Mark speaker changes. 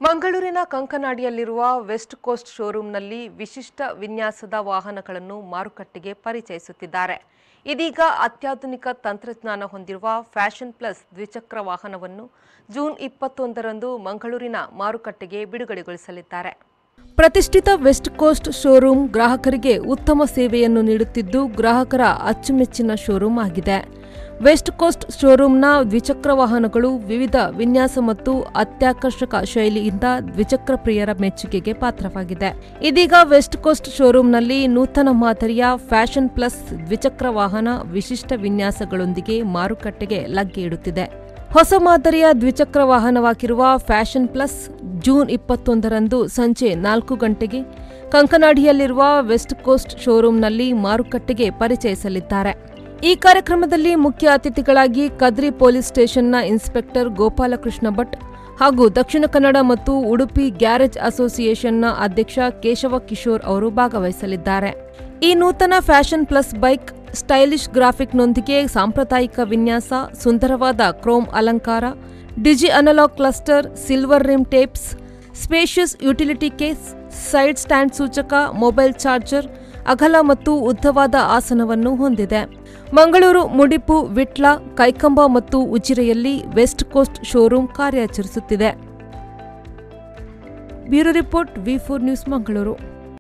Speaker 1: ಮಂಗಳೂರಿನ ಕಂಕನಾಡಿಯಲ್ಲಿರುವ West coast ಶೋರೂಂನಲ್ಲಿ ವಿಶಿಷ್ಟ ವಿನ್ಯಾಸದ ವಾಹನಗಳನ್ನು ಮಾರುಕಟ್ಟೆಗೆ ಪರಿಚಯಿಸುತ್ತಿದ್ದಾರೆ ಇದೀಗ ಅತ್ಯಾಧುನಿಕ ತಂತ್ರಜ್ಞಾನ ಹೊಂದಿರುವ ಫ್ಯಾಷನ್ ಪ್ಲಸ್ ದ್ವಿಚಕ್ರ ವಾಹನವನ್ನು ಜೂನ್ ಇಪ್ಪತ್ತೊಂದರಂದು ಮಂಗಳೂರಿನ ಮಾರುಕಟ್ಟೆಗೆ ಬಿಡುಗಡೆಗೊಳಿಸಲಿದ್ದಾರೆ ಪ್ರತಿಷ್ಠಿತ ವೆಸ್ಟ್ ಕೋಸ್ಟ್ ಶೋರೂಮ್ ಗ್ರಾಹಕರಿಗೆ ಉತ್ತಮ ಸೇವೆಯನ್ನು ನೀಡುತ್ತಿದ್ದು ಗ್ರಾಹಕರ ಅಚ್ಚುಮೆಚ್ಚಿನ ಶೋರೂಮ್ ಆಗಿದೆ ವೆಸ್ಟ್ ಕೋಸ್ಟ್ ಶೋರೂಮ್ನ ದ್ವಿಚಕ್ರ ವಾಹನಗಳು ವಿವಿಧ ವಿನ್ಯಾಸ ಮತ್ತು ಅತ್ಯಾಕರ್ಷಕ ಶೈಲಿಯಿಂದ ದ್ವಿಚಕ್ರ ಪ್ರಿಯರ ಮೆಚ್ಚುಗೆಗೆ ಪಾತ್ರವಾಗಿದೆ ಇದೀಗ ವೆಸ್ಟ್ ಕೋಸ್ಟ್ ಶೋರೂಮ್ನಲ್ಲಿ ನೂತನ ಮಾದರಿಯ ಫ್ಯಾಷನ್ ಪ್ಲಸ್ ದ್ವಿಚಕ್ರ ವಾಹನ ವಿಶಿಷ್ಟ ವಿನ್ಯಾಸಗಳೊಂದಿಗೆ ಮಾರುಕಟ್ಟೆಗೆ ಲಗ್ಗೆ ಇಡುತ್ತಿದೆ ಹೊಸ ಮಾದರಿಯ ದ್ವಿಚಕ್ರ ವಾಹನವಾಗಿರುವ ಫ್ಯಾಷನ್ ಪ್ಲಸ್ ಜೂನ್ ಇಪ್ಪತ್ತೊಂದರಂದು ಸಂಜೆ ನಾಲ್ಕು ಗಂಟೆಗೆ ಕಂಕನಾಡಿಯಲ್ಲಿರುವ ವೆಸ್ಟ್ ಕೋಸ್ಟ್ ಶೋರೂಮ್ನಲ್ಲಿ ಮಾರುಕಟ್ಟೆಗೆ ಪರಿಚಯಿಸಲಿದ್ದಾರೆ ಈ ಕಾರ್ಯಕ್ರಮದಲ್ಲಿ ಮುಖ್ಯ ಅತಿಥಿಗಳಾಗಿ ಕದ್ರಿ ಪೊಲೀಸ್ ಸ್ಟೇಷನ್ನ ಇನ್ಸ್ಪೆಕ್ಟರ್ ಗೋಪಾಲಕೃಷ್ಣ ಭಟ್ ಹಾಗೂ ದಕ್ಷಿಣ ಕನ್ನಡ ಮತ್ತು ಉಡುಪಿ ಗ್ಯಾರೇಜ್ ಅಸೋಸಿಯೇಷನ್ನ ಅಧ್ಯಕ್ಷ ಕೇಶವ ಕಿಶೋರ್ ಅವರು ಭಾಗವಹಿಸಲಿದ್ದಾರೆ ಈ ನೂತನ ಫ್ಯಾಷನ್ ಪ್ಲಸ್ ಬೈಕ್ ಸ್ಟೈಲಿಶ್ ಗ್ರಾಫಿಕ್ನೊಂದಿಗೆ ಸಾಂಪ್ರದಾಯಿಕ ವಿನ್ಯಾಸ ಸುಂದರವಾದ ಕ್ರೋಮ್ ಅಲಂಕಾರ digi analogue cluster silver rim tapes spacious utility case side stand ಸೂಚಕ ಮೊಬೈಲ್ ಚಾರ್ಜರ್ ಅಗಲ ಮತ್ತು ಉದ್ದವಾದ ಆಸನವನ್ನು ಹೊಂದಿದೆ ಮಂಗಳೂರು ಮುಡಿಪು ವಿಟ್ಲ ಕೈಕಂಬ ಮತ್ತು ಉಜಿರೆಯಲ್ಲಿ ವೆಸ್ಟ್ ಕೋಸ್ಟ್ ಶೋರೂಮ್ ಕಾರ್ಯಾಚರಿಸುತ್ತಿದೆ bureau report V four news Mangaluru